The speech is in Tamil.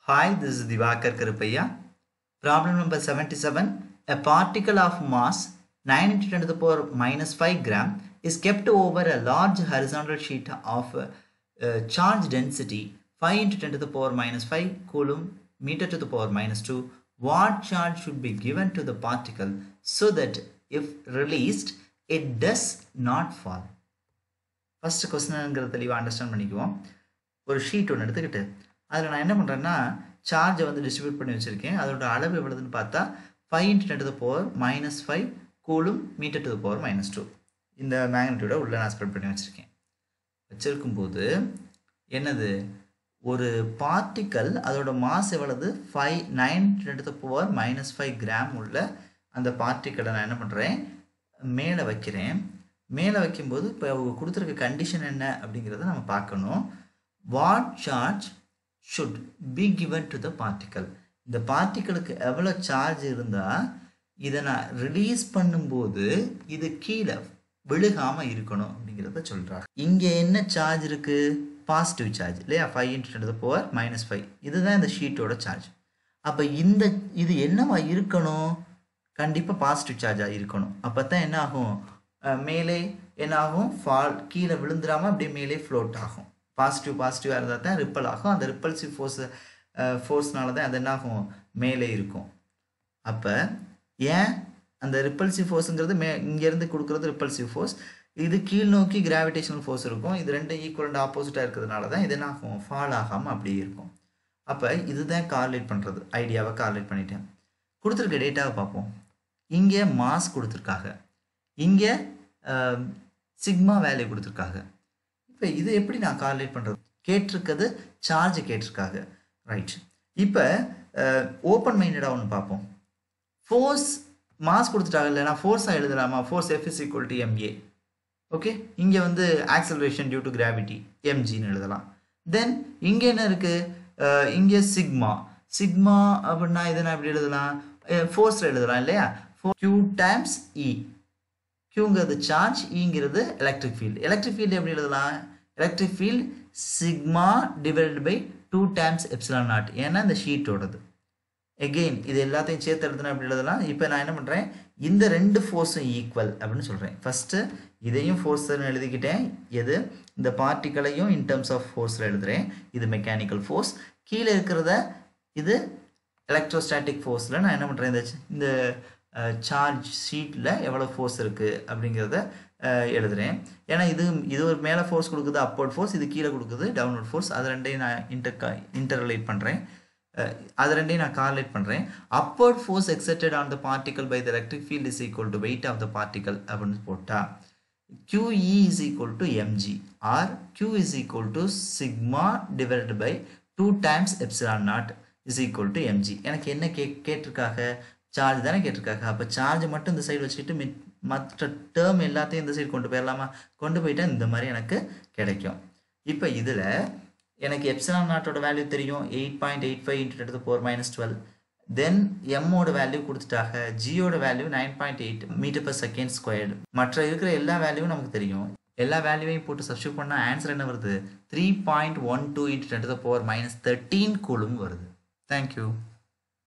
Hi, this is Divakar Karupaya. Problem number 77. A particle of mass 9 into 10 to the power minus 5 gram is kept over a large horizontal sheet of uh, uh, charge density 5 into 10 to the power minus 5 coulomb meter to the power minus 2. What charge should be given to the particle so that if released, it does not fall? First கொஸ்டினுங்கிற தெளிவாக அண்டர்ஸ்டாண்ட் பண்ணிக்குவோம் ஒரு ஷீட் ஒன்று எடுத்துக்கிட்டு அதில் நான் என்ன பண்ணுறேன்னா சார்ஜை வந்து டிஸ்ட்ரிபியூட் பண்ணி வச்சுருக்கேன் அதோட அளவு எவ்வளோதுன்னு பார்த்தா five into ten to the power minus five coulomb metre to the power minus two இந்த மேக்னெட்டியூட உள்ளே நான் ஸ்ப்ரெட் பண்ணி வச்சுருக்கேன் வச்சுருக்கும்போது என்னது ஒரு பார்ட்டிக்கல் அதோட மாஸ் எவ்வளவு five nine ten to the power minus five gram உள்ள அந்த பார்ட்டிக்கலை நான் என்ன பண்ணுறேன் மேலே வைக்கிறேன் மேலே வைக்கும்போது இப்போ அவங்க கொடுத்துருக்க கண்டிஷன் என்ன அப்படிங்கிறத நம்ம பார்க்கணும் what charge should be given to the particle இந்த பார்ட்டிக்கலுக்கு எவ்வளோ சார்ஜ் இருந்தால் இதை நான் ரிலீஸ் பண்ணும்போது இது கீழே விழுகாமல் இருக்கணும் அப்படிங்கிறத சொல்கிறாங்க இங்கே என்ன சார்ஜ் இருக்குது பாசிட்டிவ் சார்ஜ் இல்லையா five into power minus five இதுதான் இந்த ஷீட்டோட சார்ஜ் அப்போ இந்த இது என்னவா இருக்கணும் கண்டிப்பாக பாசிட்டிவ் சார்ஜாக இருக்கணும் அப்போ தான் என்ன ஆகும் மேலே என்ன ஆகும் ஃபால் கீழே விழுந்துடாமல் அப்படியே மேலே ஃப்ளோட் ஆகும் பாசிட்டிவ் பாசிட்டிவாக இருந்தால் தான் ரிப்பல் ஆகும் அந்த ரிப்பல்சிவ் ஃபோர்ஸ் ஃபோர்ஸ்னால தான் அது என்ன ஆகும் மேலே இருக்கும் அப்போ ஏன் அந்த ரிப்பல்சிவ் ஃபோர்ஸுங்கிறது மே இங்கேருந்து கொடுக்குறது ரிப்பல்சிவ் ஃபோர்ஸ் இது கீழ் நோக்கி கிராவிடேஷனல் ஃபோர்ஸ் இருக்கும் இது ரெண்டும் ஈக்குவல் ஆப்போசிட்டாக இருக்கிறதுனால தான் இது என்ன ஆகும் ஃபால் ஆகாமல் அப்படியே இருக்கும் அப்போ இதுதான் கார்லேட் பண்ணுறது ஐடியாவை கார்லேட் பண்ணிட்டேன் கொடுத்துருக்க டேட்டாவை பார்ப்போம் இங்கே மாஸ் கொடுத்துருக்காங்க இங்கே சிக்மா வேல்யூ கொடுத்துருக்காங்க இப்போ இது எப்படி நான் கார்லேட் பண்ணுறது கேட்டிருக்கிறது சார்ஜ் கேட்டிருக்காங்க ரைட் இப்போ ஓப்பன் மைண்டடாக ஒன்று பார்ப்போம் ஃபோர்ஸ் மாஸ் கொடுத்துட்டாங்க இல்லை நான் ஃபோர்ஸாக எழுதலாமா force F is equal to MA okay இங்கே வந்து ஆக்சலரேஷன் டியூ டு கிராவிட்டி எம்ஜின்னு எழுதலாம் தென் இங்கே என்ன இருக்குது இங்கே சிக்மா சிக்மா அப்படின்னா இதை நான் எப்படி எழுதலாம் ஃபோர்ஸில் எழுதலாம் இல்லையா கியூ டைம்ஸ் இ கியூங்கிறது சார்ஜ் இங்கிறது எலக்ட்ரிக் ஃபீல்டு எலக்ட்ரிக் ஃபீல்டு எப்படி எழுதலாம் electric field sigma divide by two times epsilon naught ஏன்னா இந்த ஷீட்டோடது எகெயின் இது எல்லாத்தையும் சேர்த்து எழுதுனா எப்படி எழுதலாம் இப்போ நான் என்ன பண்ணுறேன் இந்த ரெண்டு ஃபோர்ஸும் ஈக்குவல் அப்படின்னு சொல்கிறேன் ஃபஸ்ட்டு இதையும் ஃபோர்ஸ்னு எழுதிக்கிட்டேன் எது இந்த பார்ட்டிக்கலையும் இன் டர்ம்ஸ் ஆஃப் ஃபோர்ஸில் எழுதுகிறேன் இது மெக்கானிக்கல் ஃபோர்ஸ் கீழே இருக்கிறத இது எலக்ட்ரோஸ்டாட்டிக் ஃபோர்ஸில் நான் என்ன பண்ணுறேன் இந்த இந்த சார்ஜ் ஷீட்டில் எவ்வளோ ஃபோர்ஸ் இருக்குது அப்படிங்கிறத எழுதுகிறேன் ஏன்னா இது இது ஒரு மேலே ஃபோர்ஸ் கொடுக்குது அப்போர்ட் ஃபோர்ஸ் இது கீழே கொடுக்குது டவுன்வர்ட் ஃபோர்ஸ் அது ரெண்டையும் நான் இன்டர் இன்டர்லேட் பண்ணுறேன் அது ரெண்டையும் நான் கார்லேட் பண்ணுறேன் upward force exerted on the particle by the electric field is equal to weight of the particle அப்படின்னு போட்டால் QE is equal to mg or Q is equal to sigma divided by 2 times epsilon naught is equal to mg எனக்கு என்ன கே கேட்டிருக்காங்க சார்ஜ் தானே கேட்டிருக்காங்க அப்போ சார்ஜ் மட்டும் இந்த சைடு வச்சுக்கிட்டு மற்ற டேர்ம் எல்லாத்தையும் இந்த சைடு கொண்டு போயிடலாமா கொண்டு போயிட்டா இந்த மாதிரி எனக்கு கிடைக்கும் இப்போ இதில் எனக்கு எப்சிலான் நாட்டோட வேல்யூ தெரியும் eight point eight five into four minus twelve then எம்மோட வேல்யூ கொடுத்துட்டாங்க ஜியோட value nine point eight metre per second squared மற்ற இருக்கிற எல்லா வேல்யூவும் நமக்கு தெரியும் எல்லா வேல்யூவையும் போட்டு சப்ஸ்டியூட் பண்ணால் ஆன்சர் என்ன வருது three point one two into ten to power minus thirteen coulomb வருது தேங்க்யூ